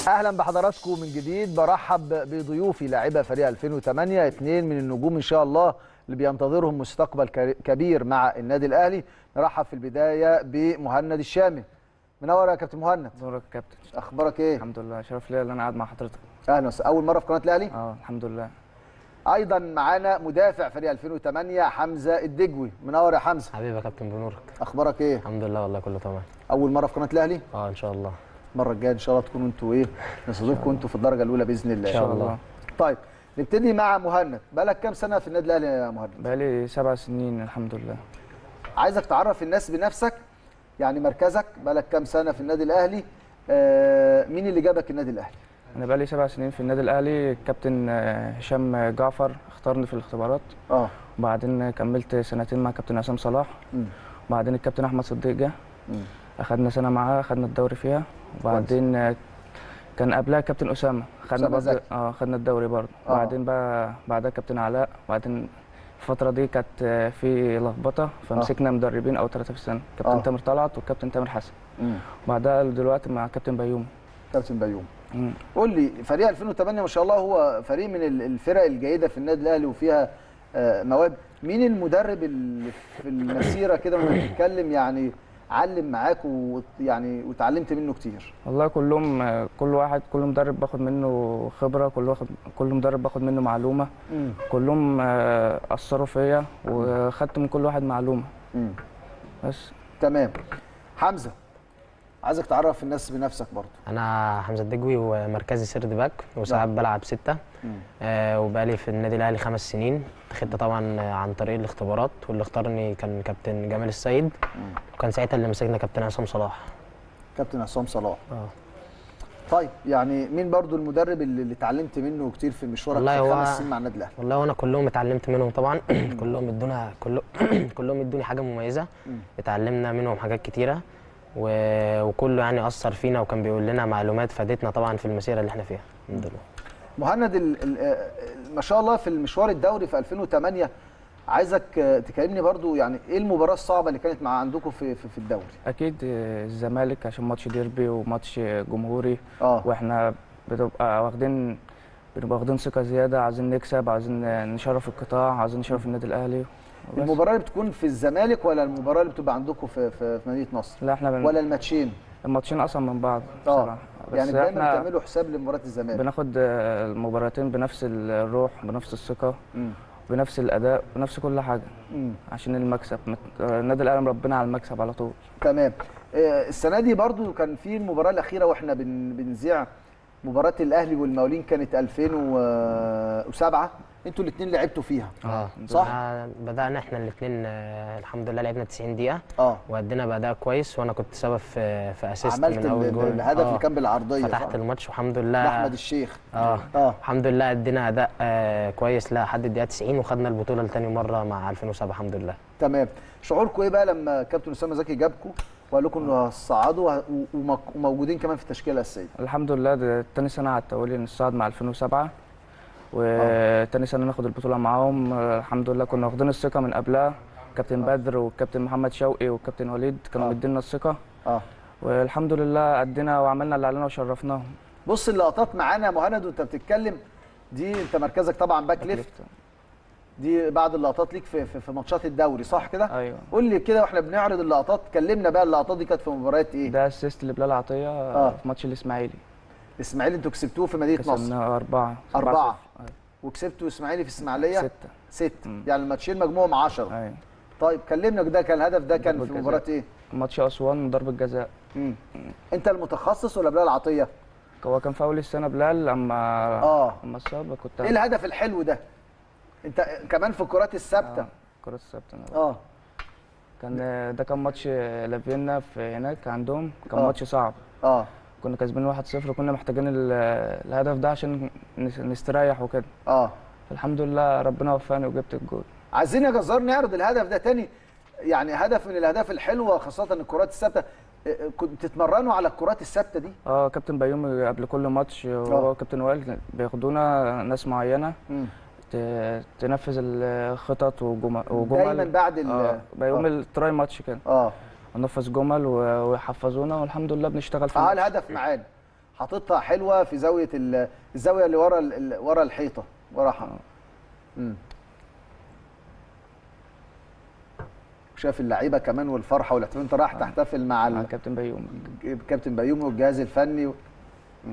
اهلا بحضراتكم من جديد برحب بضيوفي لاعبه فريق 2008 اثنين من النجوم ان شاء الله اللي بينتظرهم مستقبل كر- كبير مع النادي الاهلي نرحب في البدايه بمهند الشامي منور يا كابتن مهند دورك يا كابتن اخبارك ايه الحمد لله شرف ليا ان انا قاعد مع حضرتك اهلا وسهلا اول مره في قناه الاهلي اه الحمد لله ايضا معانا مدافع فريق 2008 حمزه الدجوي منور يا حمزه حبيبي يا كابتن بنورك اخبارك ايه الحمد لله والله كله تمام اول مره في قناه الاهلي اه ان شاء الله المره الجايه ان شاء الله تكونوا انتوا ايه نستضيفكم انتوا في الدرجه الاولى باذن الله إن شاء الله. طيب نبتدي مع مهند بقالك كام سنه في النادي الاهلي يا مهند بقالي سبع سنين الحمد لله عايزك تعرف الناس بنفسك يعني مركزك بقالك كام سنه في النادي الاهلي آه مين اللي جابك النادي الاهلي انا بقالي سبع سنين في النادي الاهلي الكابتن آه، هشام جعفر اختارني في الاختبارات اه وبعدين كملت سنتين مع كابتن عصام صلاح مم. وبعدين الكابتن احمد صديق جه مم. اخدنا سنه معاه اخدنا الدوري فيها وبعدين آه، كان قبلها كابتن اسامه خدنا أسامة برضه زكي. اه خدنا الدوري برضه آه. وبعدين بقى بعدها كابتن علاء وبعدين الفترة دي كانت آه، في لخبطة فمسكنا مدربين أو ثلاثة في السنة كابتن آه. تامر طلعت والكابتن تامر حسن مم. وبعدها دلوقتي مع كابتن بيومي كابتن بيوم مم. قول لي فريق 2008 ما شاء الله هو فريق من ال- الفرق الجيده في النادي الاهلي وفيها آه، مواهب مين المدرب اللي في المسيره كده وانت بتتكلم يعني علم معاك ويعني وتعلمت منه كتير والله كلهم آه، كل واحد كل مدرب باخد منه خبرة كل واحد كل مدرب باخد منه معلومة مم. كلهم آه، أثروا فيا وخدت من كل واحد معلومة مم. بس تمام حمزه عايزك تعرف الناس بنفسك برضه انا حمزه الدجوي ومركزي سيرد باك وساعات نعم. بلعب سته مم. آه وبقالي في النادي الاهلي خمس سنين خدت طبعا عن طريق الاختبارات واللي اختارني كان كابتن جمال السيد مم. وكان ساعتها اللي مسكنا كابتن عصام صلاح كابتن عصام صلاح اه طيب يعني مين برضه المدرب اللي, اللي اتعلمت منه كتير في مشوارك والله في هو- خمس سنين مع النادي الاهلي والله وانا كلهم اتعلمت منهم طبعا كلهم ادونا كله كلهم ادوني حاجه مميزه مم. اتعلمنا منهم حاجات كتيره و... وكله يعني اثر فينا وكان بيقول لنا معلومات فادتنا طبعا في المسيره اللي احنا فيها الحمد لله مهند ال- ال- آه، ما شاء الله في المشوار الدوري في 2008 عايزك آه، تكلمني برضو يعني ايه المباراه الصعبه اللي كانت مع عندكم في في, في الدوري أكيد آه، الزمالك عشان ماتش ديربي وماتش جمهوري اه واحنا بنبقى واخدين بنبقى واخدين ثقة زيادة عايزين نكسب عايزين نشرف القطاع عايزين نشرف النادي الأهلي وبس. المباراه اللي بتكون في الزمالك ولا المباراه اللي بتبقى عندكم في في, في مدينه نصر لا احنا بن... ولا الماتشين الماتشين أصلا من بعض اه بصراحة بس يعني دايما احنا بتعملوا حساب لمباراه الزمالك بناخد آه، المباراتين بنفس الروح بنفس الثقة مم. بنفس الأداء بنفس كل حاجة مم. عشان المكسب مت- آه، النادي الأهلي مربنا على المكسب على طول تمام آه، السنه دي برضو كان في المباراه الاخيره واحنا بن بنذيع مباراه الاهلي والمقاولين كانت 2007 انتوا الاثنين لعبتوا فيها اه صح؟ بدأ- بدأنا احنا الاثنين الحمد لله لعبنا 90 دقيقة اه وادينا بأداء كويس وانا كنت سبب في في اسيست عملت من اول ال- جول الهدف اللي كان بالعرضيه فتحت صح؟ الماتش والحمد لله لاحمد الشيخ اه اه الحمد لله ادينا اداء آه كويس لحد الدقيقة 90 وخدنا البطولة لتاني مرة مع 2007 الحمد لله تمام شعوركم ايه بقى لما كابتن اسامه زكي جابكم وقال لكم انه هتصعدوا وه- ومك- وموجودين كمان في التشكيله الاساسيه الحمد لله ده تاني سنة على التوالي نصعد مع 2007 وتاني سنة ناخد البطولة معاهم آه، الحمد لله كنا واخدين الثقة من قبلها كابتن بدر والكابتن محمد شوقي والكابتن وليد كانوا آه. مدينا الثقة اه والحمد لله أدينا وعملنا اللي علينا وشرفناهم بص اللقطات معانا يا مهند وانت بتتكلم دي انت مركزك طبعا باك ليفت دي بعض اللقطات ليك في في, في ماتشات الدوري صح كده ايوه قول لي كده واحنا بنعرض اللقطات كلمنا بقى اللقطات دي كانت في مباريات ايه ده اسيست لبلال عطية آه. آه. في ماتش الإسماعيلي الاسماعيلي انتوا كسبتوه في مدينه نصر كسبنا أربعة أربعة. صفر. وكسبتوا اسماعيلي في اسماعيليه ستة ست مم. يعني الماتشين مجموعهم 10 أيوة طيب كلمنا ده كان الهدف ده كان ضربة في جزاء. مباراه ايه ماتش أسوان ضربة جزاء مم. انت المتخصص ولا بلال عطيه هو كان في أول السنة بلال أما اه أما اتصاب كنت ايه الهدف الحلو ده انت كمان في الكرات الثابته آه. كرة الثابتة اه كان ده كان ماتش لافينا في هناك عندهم كان آه. ماتش صعب اه كنا كسبانين 1-0 وكنا محتاجين ال- الهدف ده عشان نس- نستريح وكده اه الحمد لله ربنا وفقني وجبت الجول عايزين يا جزار نعرض الهدف ده تاني يعني هدف من الاهداف الحلوه خاصه الكرات الثابته آه، آه، كنت بتتمرنوا على الكرات الثابته دي اه كابتن بيومي قبل كل ماتش آه. وهو كابتن وائل بياخدونا ناس معينه مم. ت- تنفذ الخطط وجمل وجمل دايما بعد ال اه بيوم آه. التراي ماتش كده اه ننفذ جمل و- ويحفظونا والحمد لله بنشتغل في اه الماتش. الهدف معانا حاططها حلوه في زاويه ال- الزاويه اللي ورا ال- ال- ورا الحيطه ورا ح- مم. شاف اللعيبه كمان والفرحه والاحتفال انت رايح تحتفل مع مع ال- الكابتن بيوم كابتن بيومي والجهاز الفني و... مم.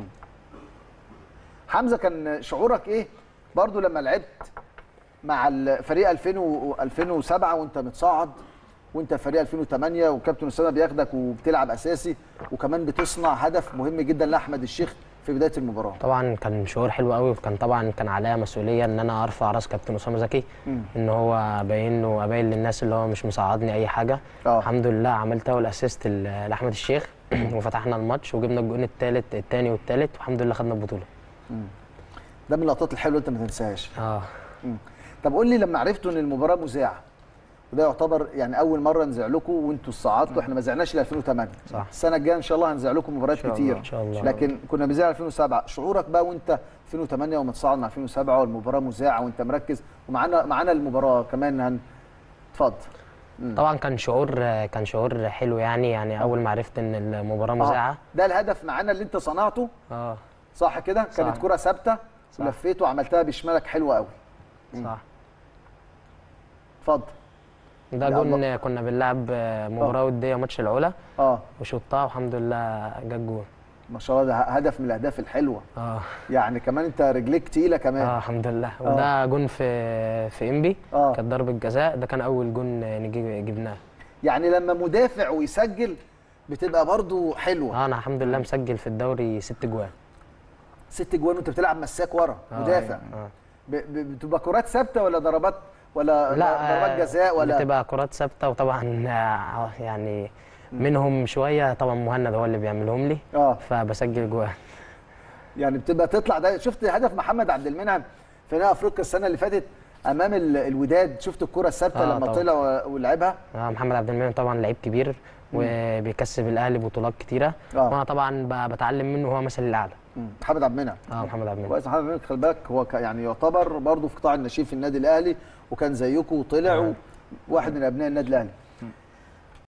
حمزه كان شعورك ايه برضو لما لعبت مع الفريق 2000 و 2007 وانت متصاعد وانت فريق 2008 وكابتن اسامه بياخدك وبتلعب اساسي وكمان بتصنع هدف مهم جدا لاحمد الشيخ في بدايه المباراه طبعا كان شعور حلو قوي وكان طبعا كان عليا مسؤوليه ان انا ارفع راس كابتن اسامه زكي مم. ان هو ابين له ابين للناس اللي هو مش مساعدني اي حاجه آه. الحمد لله عملت اول اسيست ل- لاحمد الشيخ وفتحنا الماتش وجبنا الجون الثالث الثاني والثالث والحمد لله خدنا البطوله ده من اللقطات الحلوه انت ما تنساهاش اه مم. طب قول لي لما عرفتوا ان المباراه مذاعه وده يعتبر يعني اول مره نذيع لكم وانتوا صعدتوا احنا ما ذعناش ل 2008 صح. السنه الجايه ان شاء الله هنذيع لكم مباريات شاء كتير الله. ان شاء الله لكن كنا بنذيع 2007 شعورك بقى وانت 2008 ومتصاعد مع 2007 والمباراه مذاعه وانت مركز ومعانا معانا المباراه كمان هن اتفضل طبعا كان شعور كان شعور حلو يعني يعني اول ما عرفت ان المباراه آه. مذاعه ده الهدف معانا اللي انت صنعته اه صح كده كانت صح. كره ثابته صح. ولفيت وعملتها بشمالك حلوه قوي صح اتفضل ده يا جون الله. كنا بنلعب مباراه وديه ماتش العلا اه وشطها والحمد لله جت جون ما شاء الله ده هدف من الاهداف الحلوه اه يعني كمان انت رجليك تقيله كمان اه الحمد لله وده جون في في انبي آه. كانت ضربه جزاء ده كان اول جون نجي جبناه يعني لما مدافع ويسجل بتبقى برضو حلوه اه انا الحمد لله مسجل في الدوري ست جوان ست جوان وانت بتلعب مساك ورا آه، مدافع آه. ب- ب- بتبقى كرات ثابته ولا ضربات ولا لا ضربات جزاء ولا بتبقى كرات ثابته وطبعا آه، يعني منهم شويه طبعا مهند هو اللي بيعملهم لي اه فبسجل جوان يعني بتبقى تطلع ده شفت هدف محمد عبد المنعم في نهائي افريقيا السنه اللي فاتت امام ال- الوداد شفت الكره الثابته آه، لما طبعا. طلع و- ولعبها آه محمد عبد المنعم طبعا لعيب كبير وبيكسب الاهلي بطولات كتيره آه. وانا طبعا ب- بتعلم منه هو مثلي الاعلى مم. محمد عبد المنعم اه محمد عبد المنعم كويس محمد عبد المنعم خلي بالك هو ك- يعني يعتبر برضه في قطاع الناشئين في النادي الاهلي وكان زيكم وطلع آه. واحد من ابناء النادي الاهلي